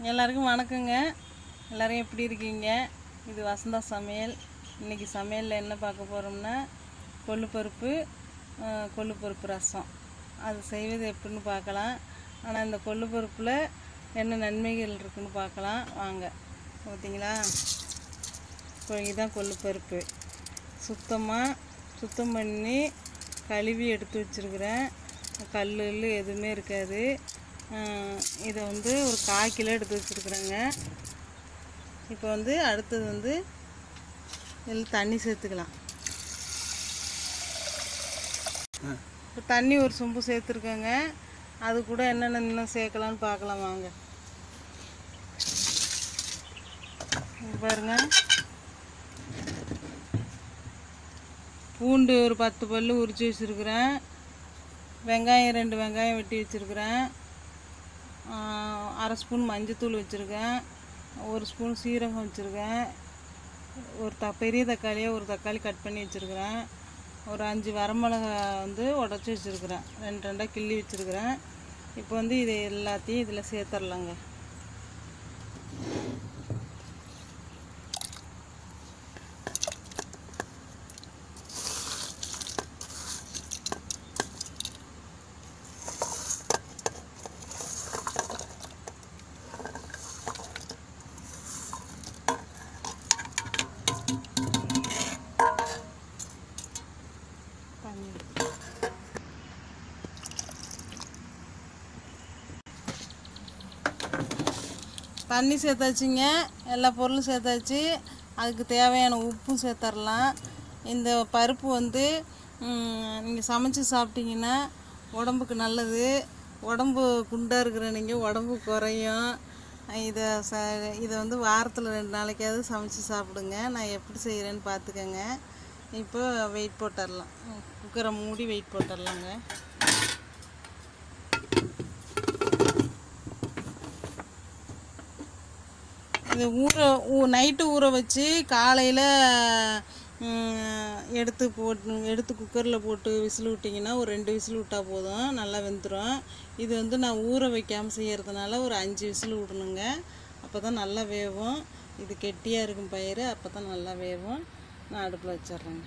எல்லாருக்கும் வணக்கங்க எல்லாரும் எப்படி இருக்கீங்க இது வசந்தா சமையல் இன்றைக்கி சமையலில் என்ன பார்க்க போகிறோம்னா கொள்ளுப்பருப்பு அஹ், கொள்ளுப்பருப்பு ரசம் அது செய்வது எப்படின்னு பார்க்கலாம் ஆனால் இந்த கொள்ளுப்பருப்பில் என்ன நன்மைகள் இருக்குன்னு பார்க்கலாம் வாங்க பார்த்தீங்களா இப்போ இதுதான் கொள்ளுப்பருப்பு சுத்தமாக சுத்தம் பண்ணி கழுவி எடுத்து வச்சுருக்கிறேன் கல் கில்லு எதுவுமே இருக்காது அஹ் இதை வந்து ஒரு கால் கிலோ எடுத்து வச்சுருக்குறேங்க இப்போ வந்து அடுத்தது வந்து இதில் தண்ணி சேர்த்துக்கலாம் இப்போ தண்ணி ஒரு சொம்பு சேர்த்துருக்கேங்க அது கூட என்னென்ன இன்னும் சேர்க்கலான்னு பார்க்கலாம் வாங்க இங்க பாருங்க பூண்டு ஒரு பத்து பல் உரித்து வச்சுருக்குறேன் வெங்காயம் ரெண்டு வெங்காயம் வெட்டி வச்சுருக்குறேன் அரை ஸ்பூன் மஞ்சத்தூள் வச்சுருக்கேன் ஒரு ஸ்பூன் சீரகம் வச்சுருக்கேன் ஒரு த பெரிய தக்காளியாக ஒரு தக்காளி கட் பண்ணி வச்சுருக்குறேன் ஒரு அஞ்சு வரமிளகா வந்து உடச்சி வச்சுருக்குறேன் ரெண்டு ரெண்டாக கிள்ளி வச்சுருக்குறேன் இப்போ வந்து இது எல்லாத்தையும் இதில் சேர்த்துடலாங்க தண்ணி தண்ணி சேர்த்தாச்சுங்க எல்லா பொருளும் சேர்த்தாச்சு அதுக்கு தேவையான உப்பும் சேர்த்துடலாம் இந்த பருப்பு வந்து நீங்கள் சமைச்சு சாப்பிட்டீங்கன்னா உடம்புக்கு நல்லது உடம்பு குண்டாக இருக்கிற நீங்கள் உடம்பு குறையும் இதை ச இதை வந்து வாரத்தில் ரெண்டு நாளைக்காவது சமைச்சு சாப்பிடுங்க நான் எப்படி செய்கிறேன்னு பார்த்துக்கங்க இப்போ வெயிட் போட்டுடலாம் குக்கரை மூடி வெயிட் போட்டுடலாங்க இது ஊற ஊ நைட்டு ஊற வச்சு காலையில் எடுத்து போட்டு எடுத்து குக்கரில் போட்டு விசில் விட்டிங்கன்னா ஒரு ரெண்டு விசில் விட்டால் போதும் நல்லா வெந்துடும் இது வந்து நான் ஊற வைக்காமல் செய்கிறதுனால ஒரு அஞ்சு விசில் விடணுங்க அப்போ தான் நல்லா வேகும் இது கெட்டியாக இருக்கும் பயிர் அப்போ தான் நல்லா வேகும் நான் அடுப்பில் வச்சிட்றேங்க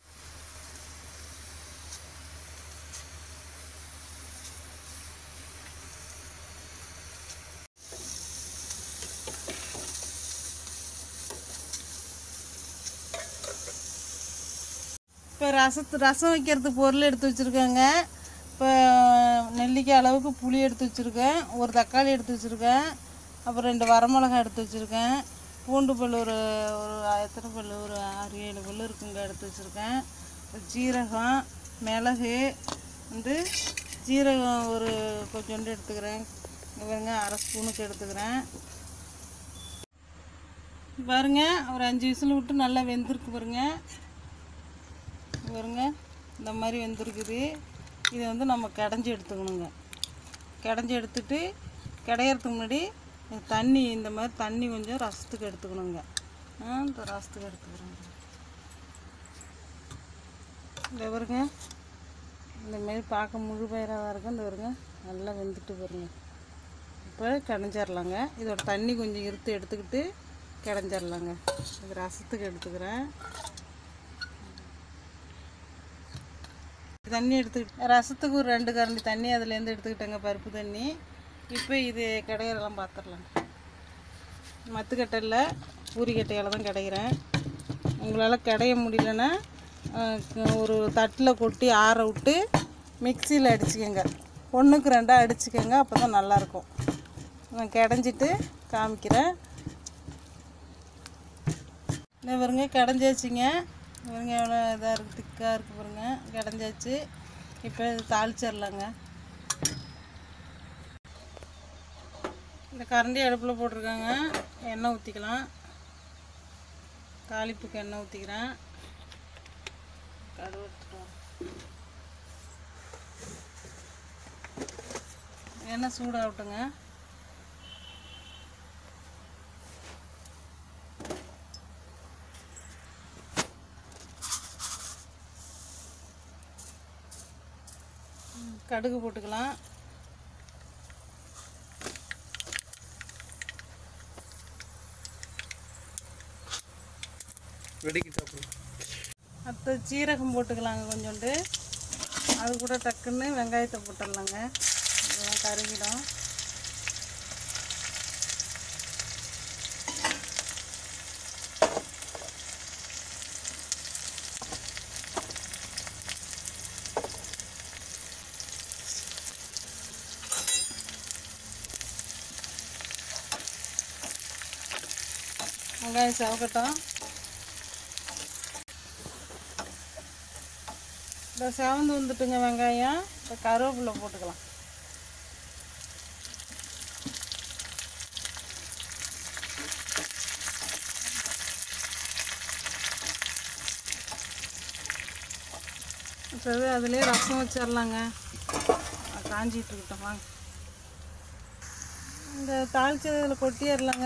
இப்போ ரசத்து ரசம் வைக்கிறதுக்கு பொருள் எடுத்து வச்சுருக்கேங்க இப்போ நெல்லிக்காய் அளவுக்கு புளி எடுத்து வச்சுருக்கேன் ஒரு தக்காளி எடுத்து வச்சுருக்கேன் அப்புறம் ரெண்டு வரமிளகாய் எடுத்து வச்சுருக்கேன் பூண்டு பல் ஒரு ஒரு எத்தனை பல் ஒரு ஆறு ஏழு பல் இருக்குங்க எடுத்து வச்சுருக்கேன் ஜீரகம் மிளகு வந்து ஜீரகம் ஒரு கொஞ்சோண்டு எடுத்துக்கிறேன் இங்க பாருங்க அரை ஸ்பூனுக்கு எடுத்துக்கிறேன் பாருங்க ஒரு அஞ்சு விசில் விட்டு நல்லா வெந்திருக்கு பாருங்க பாருங்க இந்த மாதிரி வெந்திருக்குது இதை வந்து நம்ம கடைஞ்சி எடுத்துக்கணுங்க கடைஞ்சி எடுத்துட்டு கடையிறதுக்கு முன்னாடி இந்த தண்ணி இந்த மாதிரி தண்ணி கொஞ்சம் ரசத்துக்கு எடுத்துக்கணுங்க ஆ, இந்த ரசத்துக்கு எடுத்துக்கிறோங்க இந்த பாருங்க இந்த மாதிரி பார்க்க முழு பயிராக தான் இருக்கும் இந்த பாருங்க நல்லா வெந்துட்டு பாருங்க இப்போ கடைஞ்சிடலாங்க இதோட தண்ணி கொஞ்சம் இருத்து எடுத்துக்கிட்டு கடைஞ்சிடலாங்க இது ரசத்துக்கு எடுத்துக்கிறேன் தண்ணி எடுத்துக்கிட்டு ரசத்துக்கு ஒரு ரெண்டு கரண்டி தண்ணி அதுலேருந்து எடுத்துக்கிட்டேங்க பருப்பு தண்ணி இப்போ இது கடையிறலாம் பார்த்துடலாம் மத்துக்கட்டையில் பூரிக்கட்டையால் தான் கடைகிறேன் உங்களால் கடைய முடியலன்னா அஹ், க- ஒரு தட்டில் கொட்டி ஆற விட்டு மிக்சியில் அடிச்சுக்கோங்க ஒன்றுக்கு ரெண்டாக அடிச்சுக்கோங்க அப்போ தான் நல்லாயிருக்கும் நான் கடைஞ்சிட்டு காமிக்கிறேன் இந்த பாருங்க கடைஞ்சாச்சுங்க பாருங்க எவ்வளோ இதாக இருக்குது திக்காக இருக்குது பாருங்க கடைஞ்சாச்சு இப்போ இது தாளிச்சிடலாங்க இந்த கரண்டி அடுப்பில் போட்டிருக்காங்க எண்ணெய் ஊற்றிக்கலாம் தாளிப்புக்கு எண்ணெய் ஊற்றிக்கிறேன் கடுகு எடுத்துட்டோம் எண்ணெய் சூடாகட்டுங்க கடுகு போட்டுக்கலாம் வெடிக்கிட்டு அப்புறம் அடுத்து சீரகம் போட்டுக்கலாங்க கொஞ்சோண்டு அது கூட டக்குன்னு வெங்காயத்தை போட்டுடலாங்க இதெல்லாம் கருகிடும் வெங்காயம் செவக்கட்டும் இப்போ செவந்து வந்துட்டுங்க வெங்காயம் இப்போ கருவேப்பிலை போட்டுக்கலாம் சரி அதுலேயே ரசம் வச்சிடலாங்க அது காஞ்சிட்டு இருக்கட்டும் வாங்க இந்த தாளிச்சதில் கொட்டிடலாங்க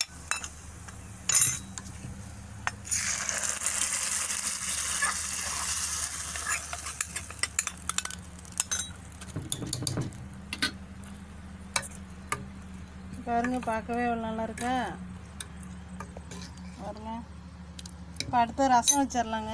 பாருங்க பார்க்கவே எவ்வளோ நல்லா இருக்கா பாருங்க இப்போ அடுத்து ரசம் வச்சிடலாங்க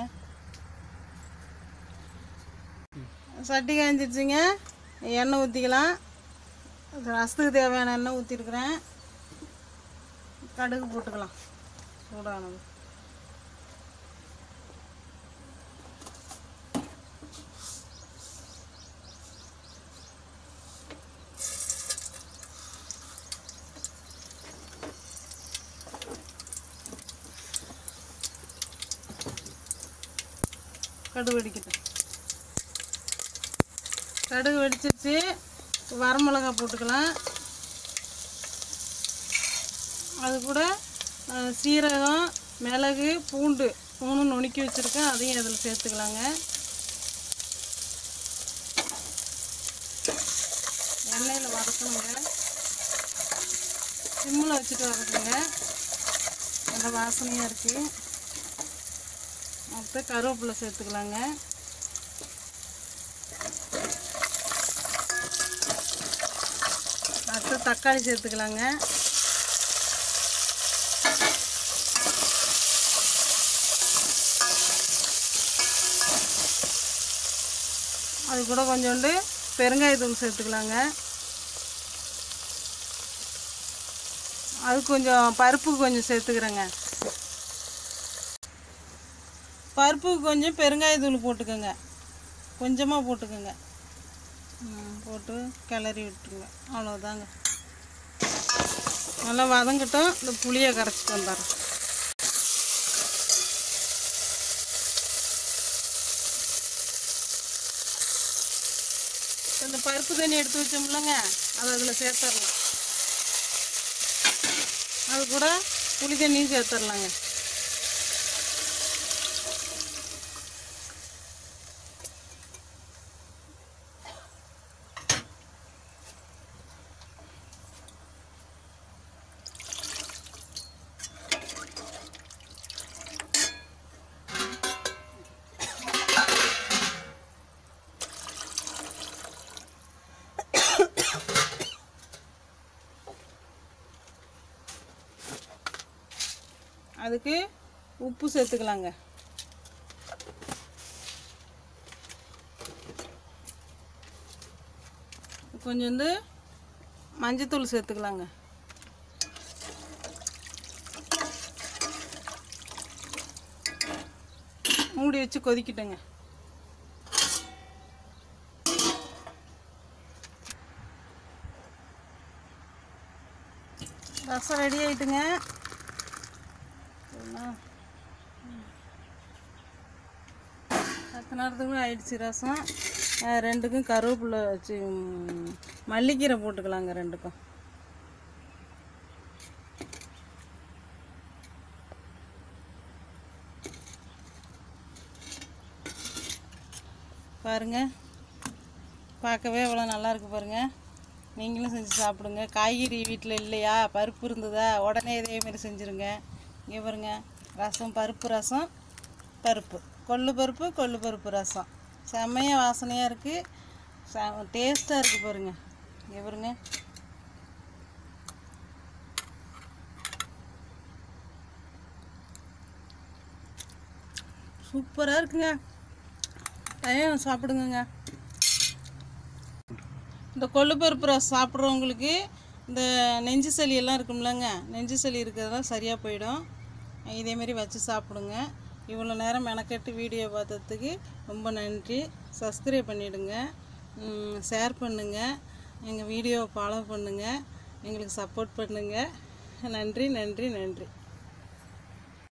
சட்டி காய்ஞ்சிடுச்சிங்க எண்ணெய் ஊற்றிக்கலாம் ரசத்துக்கு தேவையான எண்ணெய் ஊற்றிருக்கிறேன் கடுகு போட்டுக்கலாம் சூடானது கடுகு வெடிக்கட்டும் கடுகு வெடிச்சிருச்சு வரமிளகா போட்டுக்கலாம் அது கூட அஹ், சீரகம் மிளகு பூண்டு மூணு நுணுக்கி வச்சுருக்கேன் அதையும் அதில் சேர்த்துக்கலாங்க எண்ணெயில் வதக்கணுங்க சிம்மில் வச்சுட்டு வதக்குங்க நல்ல வாசனையாக இருக்குது அடுத்து கருவேப்பிலை சேர்த்துக்கலாங்க அடுத்து தக்காளி சேர்த்துக்கலாங்க அது கூட கொஞ்சோண்டு பெருங்காயத்தூள் சேர்த்துக்கலாங்க அது கொஞ்சம் பருப்பு கொஞ்சம் சேர்த்துக்கிறேங்க பருப்புக்கு கொஞ்சம் பெருங்காயத்தூள் போட்டுக்கோங்க கொஞ்சமாக போட்டுக்கோங்க ம், போட்டு கிளறி விட்டுருங்க அவ்வளோதாங்க நல்லா வதங்கட்டும் இந்த புளியை கரைச்சிட்டு வந்துடுறேன் இந்த பருப்பு தண்ணி எடுத்து வச்சோம்லங்க அதை அதில் சேர்த்துடலாம் அது கூட புளி தண்ணியும் சேர்த்துடலாங்க அதுக்கு உப்பு சேர்த்துக்கலாங்க கொஞ்சம் வந்து மஞ்சத்தூள் சேர்த்துக்கலாங்க மூடி வச்சு கொதிக்கிட்டுங்க ரசம் ரெடி ஆயிட்டுங்க சரிங்களா? ம். பத்து நேரத்துக்கு ஆயிடுச்சு ரசம் அஹ் ரெண்டுக்கும் கருவேப்பிலை வச்சு ம், மல்லிக்கீரை போட்டுக்கலாங்க ரெண்டுக்கும் பாருங்க பார்க்கவே இவ்வளோ நல்லா இருக்கு பாருங்க நீங்களும் செஞ்சு சாப்பிடுங்க காய்கறி வீட்டில் இல்லையா பருப்பு இருந்ததா உடனே இதே மாதிரி செஞ்சுருங்க இங்கே பாருங்க ரசம் பருப்பு ரசம் பருப்பு கொள்ளு பருப்பு கொள்ளு பருப்பு ரசம் செம்மையாக வாசனையாக இருக்குது ச டேஸ்ட்டாக இருக்குது பாருங்க இங்கே பாருங்க சூப்பராக இருக்குங்க டைம் சாப்பிடுங்கங்க இந்த கொள்ளுப்பருப்பு ரசம் சாப்பிட்றவங்களுக்கு இந்த நெஞ்சு சளி எல்லாம் இருக்கும்லங்க நெஞ்சு சளி இருக்கிறதெல்லாம் சரியாக போயிடும் இதேமாரி வச்சு சாப்பிடுங்க இவ்வளோ நேரம் மெனக்கெட்டு வீடியோ பார்த்ததுக்கு ரொம்ப நன்றி சப்ஸ்கிரைப் பண்ணிவிடுங்க ஷேர் பண்ணுங்கள் எங்கள் வீடியோவை ஃபாலோ பண்ணுங்கள் எங்களுக்கு சப்போர்ட் பண்ணுங்கள் நன்றி நன்றி நன்றி